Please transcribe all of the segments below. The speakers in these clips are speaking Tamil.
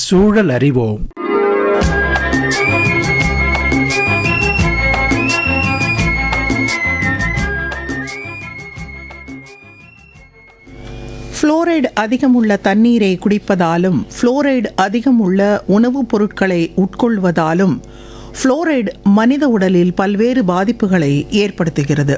சூழல் அறிவோம் ஃப்ளோரைடு அதிகமுள்ள தண்ணீரை குடிப்பதாலும் ஃப்ளோரைடு அதிகமுள்ள உணவுப் பொருட்களை உட்கொள்வதாலும் ஃப்ளோரைடு மனித உடலில் பல்வேறு பாதிப்புகளை ஏற்படுத்துகிறது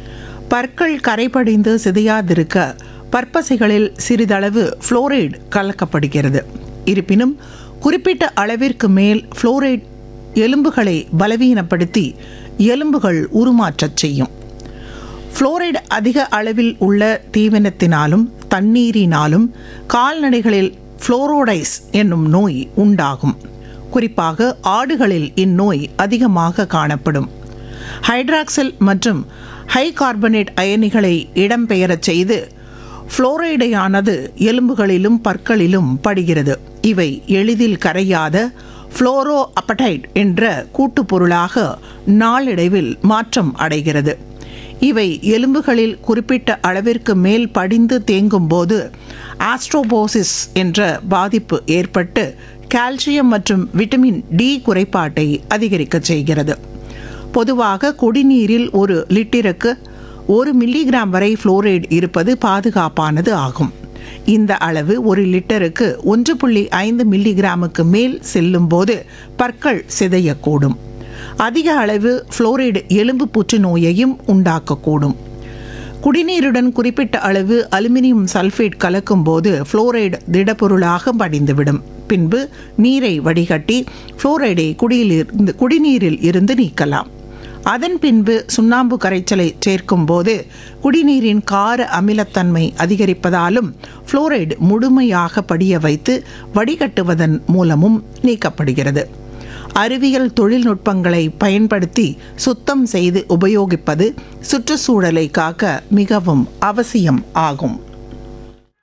பற்கள் கரைபடிந்து சிதையாதிருக்க பற்பசைகளில் சிறிதளவு ஃப்ளோரைடு கலக்கப்படுகிறது இருப்பினும் குறிப்பிட்ட அளவிற்கு மேல் ஃப்ளோரைடு எலும்புகளை பலவீனப்படுத்தி எலும்புகள் உருமாற்றச் செய்யும் ஃப்ளோரைடு அதிக அளவில் உள்ள தீவனத்தினாலும் தண்ணீரினாலும் கால்நடைகளில் ஃப்ளோரோடைஸ் என்னும் நோய் உண்டாகும் குறிப்பாக ஆடுகளில் இந்நோய் அதிகமாக காணப்படும் ஹைட்ராக்சில் மற்றும் ஹை கார்பனேட் அயனிகளை இடம்பெயரச் செய்து ஃப்ளோரைடையானது எலும்புகளிலும் பற்களிலும் படுகிறது இவை எளிதில் கரையாத ஃப்ளோரோ அப்படைட் என்ற கூட்டுப் பொருளாக நாளடைவில் மாற்றம் அடைகிறது இவை எலும்புகளில் குறிப்பிட்ட அளவிற்கு மேல் படிந்து தேங்கும் போது ஆஸ்ட்ரோபோசிஸ் என்ற பாதிப்பு ஏற்பட்டு கால்சியம் மற்றும் விட்டமின் டி குறைபாட்டை அதிகரிக்கச் செய்கிறது பொதுவாக குடிநீரில் ஒரு லிட்டருக்கு ஒரு மில்லிகிராம் வரை ஃப்ளோரைடு இருப்பது பாதுகாப்பானது ஆகும் இந்த அளவு ஒரு லிட்டருக்கு ஒன்று புள்ளி ஐந்து மில்லிகிராமுக்கு மேல் செல்லும் போது பற்கள் சிதையக்கூடும் அதிக அளவு ஃப்ளோரைடு எலும்பு புற்றுநோயையும் உண்டாக்கக்கூடும் குடிநீருடன் குறிப்பிட்ட அளவு அலுமினியம் சல்ஃபேட் கலக்கும் போது ஃப்ளோரைடு திடப்பொருளாக படிந்துவிடும் பின்பு நீரை வடிகட்டி ஃப்ளோரைடை குடியிலிருந்து குடிநீரில் இருந்து நீக்கலாம் அதன் பின்பு சுண்ணாம்பு கரைச்சலை சேர்க்கும் போது குடிநீரின் கார அமிலத்தன்மை அதிகரிப்பதாலும் ஃப்ளோரைடு முழுமையாக படிய வைத்து வடிகட்டுவதன் மூலமும் நீக்கப்படுகிறது அறிவியல் தொழில்நுட்பங்களை பயன்படுத்தி சுத்தம் செய்து உபயோகிப்பது சுற்றுச்சூழலை காக்க மிகவும் அவசியம் ஆகும்